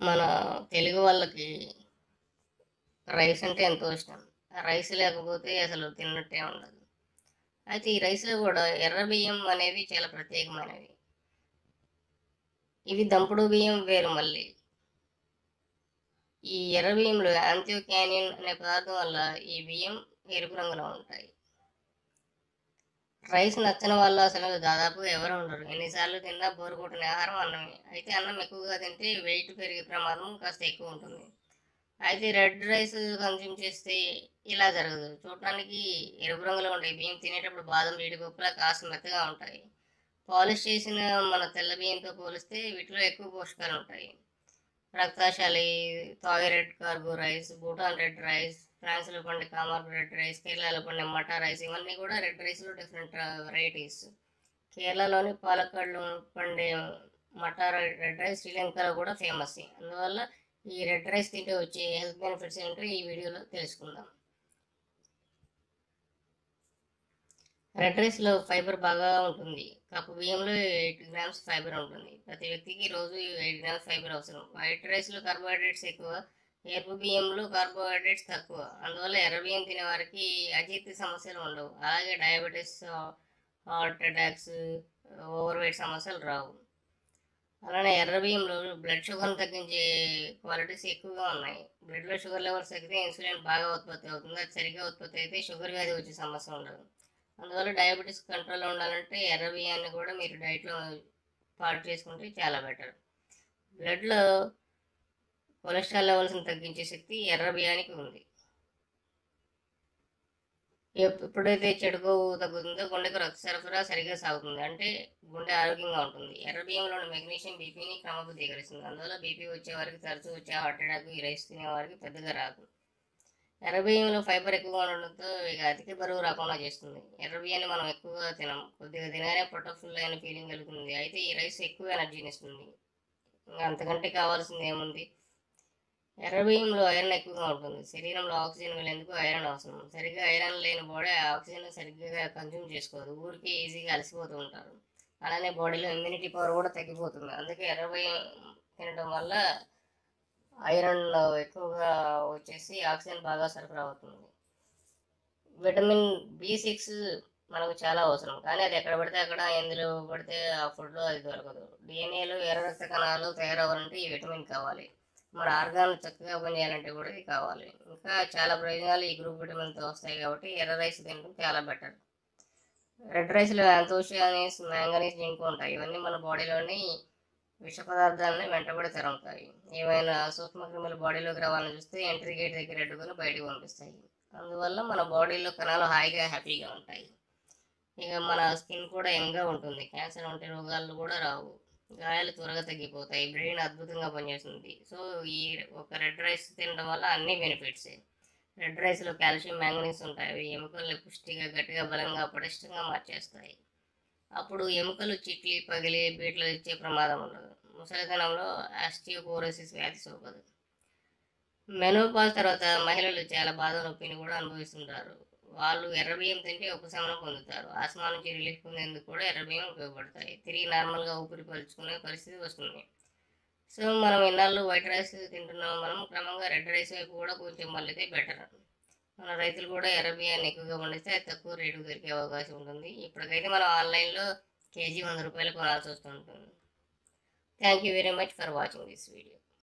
మన తెలుగు వాళ్ళకి రైస్ అంటే ఎంతో ఇష్టం ఆ రైస్ లేకపోతే అసలు తిన్నట్టే ఉండదు అయితే ఈ రైస్లో కూడా ఎర్ర బియ్యం అనేవి చాలా ప్రత్యేకమైనవి ఇవి దంపుడు బియ్యం వేరు మళ్ళీ ఈ ఎర్ర బియ్యంలో యాంథియోక్యానియన్ అనే పదార్థం వల్ల ఈ బియ్యం ఎరుపు రంగులో ఉంటాయి రైస్ నచ్చని వాళ్ళు అసలు దాదాపు ఎవరు ఉండరు ఎన్నిసార్లు తిన్నా బోరు కొట్టిన ఆహారం అన్నమే అయితే అన్నం ఎక్కువగా తింటే వెయిట్ పెరిగే ప్రమాదం కాస్త ఎక్కువ ఉంటుంది అయితే రెడ్ రైస్ కన్జ్యూమ్ చేస్తే ఇలా జరగదు చూడటానికి ఎరుపు రంగులో ఉంటాయి బియ్యం తినేటప్పుడు బాదం జీడిపప్పులా కాస్త మెత్తగా ఉంటాయి పాలిష్ చేసిన మన తెల్ల బియ్యంతో పోలిస్తే వీటిలో ఎక్కువ పోషకాలు ఉంటాయి రక్తాశాలి Thai red cargo rice Bhutan red rice ఫ్రాన్స్లో పండే కామర్ రెడ్ రైస్ కేరళలో పండే మటా రైస్ ఇవన్నీ కూడా రెడ్ రైస్లో డిఫరెంట్ వెరైటీస్ కేరళలోని పాలక్కడ్లో పండే మటా రెడ్ రైస్ శ్రీలంకలో కూడా ఫేమస్ అందువల్ల ఈ రెడ్ రైస్ తింటే వచ్చే హెల్త్ బెనిఫిట్స్ ఏంటో ఈ వీడియోలో తెలుసుకుందాం రెడ్ రైస్లో ఫైబర్ బాగా ఉంటుంది కప్పు బియ్యంలో ఎయిట్ గ్రామ్స్ ఫైబర్ ఉంటుంది ప్రతి వ్యక్తికి రోజు ఎయిట్ గ్రామ్స్ ఫైబర్ అవసరం వైట్ రైస్లో కార్బోహైడ్రేట్స్ ఎక్కువ ఎరుపు బియ్యంలో కార్బోహైడ్రేట్స్ తక్కువ అందువల్ల ఎర్ర బియ్యం తినే వారికి అజీర్తి సమస్యలు ఉండవు అలాగే diabetes heart attacks over weight సమస్యలు రావు అలానే ఎర్ర బియ్యంలో బ్లడ్ షుగర్ని తగ్గించే క్వాలిటీస్ ఎక్కువగా ఉన్నాయి బ్లడ్లో షుగర్ లెవెల్స్ తగ్గితే ఇన్సులిన్ బాగా ఉత్పత్తి అవుతుంది అది సరిగ్గా ఉత్పత్తి అయితే షుగర్ వ్యాధి వచ్చే సమస్య ఉండదు అందువల్ల డయాబెటీస్ కంట్రోల్లో ఉండాలంటే ఎర్ర బియ్యాన్ని కూడా మీరు డైట్లో పాటు చేసుకుంటే చాలా బెటర్ బ్లడ్లో కొలెస్ట్రాల్ లెవెల్స్ని తగ్గించే శక్తి ఎర్ర బియ్యానికి ఉంది ఎప్- ఎప్పుడైతే చెడు కొవ్వు తగ్గుతుందో గుండెకు రక్త సరఫరా సరిగ్గా సాగుతుంది అంటే గుండె ఆరోగ్యంగా ఉంటుంది ఎర్ర బియ్యంలోని మెగ్నీషియం బీపీని క్రమబద్ధీకరిస్తుంది అందువల్ల బీపీ వచ్చే వారికి తరచూ వచ్చే హార్ట్ అటాక్ ఈ రైస్ తినే వారికి పెద్దగా రాదు ఎర్ర బియ్యంలో ఫైబర్ ఎక్కువగా ఉండడంతో ఇక అధిక బరువు రాకుండా చేస్తుంది ఎర్ర బియ్యాన్ని మనం ఎక్కువగా తినం కొద్దిగా తినగానే పొట్ట ఫుల్ అయిన ఫీలింగ్ కలుగుతుంది అయితే ఈ రైస్ ఎక్కువ ఎనర్జీని ఇస్తుంది ఇంకా అంతకంటే కావాల్సింది ఏముంది ఎర్ర బియ్యంలో ఐరన్ ఎక్కువగా ఉంటుంది శరీరంలో ఆక్సిజన్ వెళ్ళేందుకు ఐరన్ అవసరం సరిగ్గా ఐరన్ లేని బాడీ ఆక్సిజన్ సరిగ్గా కన్జ్యూమ్ చేసుకోదు ఊరికి ఈజీగా అలసిపోతూ ఉంటారు అలానే బాడీలో ఇమ్యూనిటీ పవర్ కూడా తగ్గిపోతుంది అందుకే ఎర్ర బియ్యం తినడం వల్ల ఐరన్ ఎక్కువగా వచ్చేసి ఆక్సిజన్ బాగా సరఫరా అవుతుంది విటమిన్ బి సిక్స్ మనకు చాలా అవసరం కానీ అది ఎక్కడ పడితే అక్కడ ఎందులో పడితే ఆ ఫుడ్లో అది దొరకదు డిఎన్ఏలో ఎర్ర రక్త కణాలు తయారవ్వాలంటే ఈ విటమిన్ కావాలి మన ఆర్గాన్ చక్కగా పనిచేయాలంటే కూడా ఇది కావాలి ఇంకా చాలా ప్రయోజనాలు ఈ గ్రూప్ విటమిన్తో వస్తాయి కాబట్టి ఎర్ర రైస్ తినడం చాలా బెటర్ రెడ్ రైస్లో యాంతోషియానిస్ మ్యాంగనీస్ జింక్ ఉంటాయి ఇవన్నీ మన బాడీలోని విష పదార్థాలని వెంటబడి తరుగుతాయి ఏమైనా సూక్ష్మ క్రిములు బాడీలోకి రావాలని చూస్తే ఎంట్రీ గేట్ దగ్గర అడ్డుకొని బయటకు పంపిస్తాయి అందువల్ల మన బాడీలో కణాలు హాయిగా హ్యాపీగా ఉంటాయి ఇక మన స్కిన్ కూడా యంగ్గా ఉంటుంది క్యాన్సర్ వంటి రోగాలు కూడా రావు గాయాలు త్వరగా తగ్గిపోతాయి బ్రెయిన్ అద్భుతంగా పనిచేస్తుంది సో ఈ ఒక రెడ్ రైస్ తినడం వల్ల అన్ని బెనిఫిట్స్ రెడ్ రైస్లో కాల్షియం మ్యాంగనీస్ ఉంటాయి అవి ఎముకల్ని పుష్టిగా గట్టిగా బలంగా పటిష్టంగా మార్చేస్తాయి అప్పుడు ఎముకలు చిట్లి పగిలి బీట్లు ఇచ్చే ప్రమాదం ఉండదు ముసలితనంలో ఆస్టియోపోరోసిస్ వ్యాధి సోకదు మెనోపాజ్ తర్వాత మహిళలు చాలా బాధ నొప్పిని కూడా అనుభవిస్తుంటారు వాళ్ళు ఎర్ర బియ్యం తింటే ఉపశమనం పొందుతారు ఆస్మా నుంచి రిలీఫ్ పొందేందుకు కూడా ఎర్ర బియ్యం ఉపయోగపడతాయి తిరిగి నార్మల్గా ఊపిరి పలుచుకునే పరిస్థితి వస్తుంది సో మనం ఇన్నాళ్ళు వైట్ రైస్ తింటున్నాం మనం క్రమంగా రెడ్ రైస్ వైపు కూడా కొంచెం మళ్ళీ బెటర్ మన రైతులు కూడా ఎర్ర బియ్యాన్ని ఎక్కువగా పండిస్తే అది తక్కువ రేటుకు దొరికే అవకాశం ఉంటుంది ఇప్పటికైతే మనం ఆన్లైన్లో కేజీ వంద రూపాయలు కొనాల్సి వస్తుంటుంది thank you very much for watching this video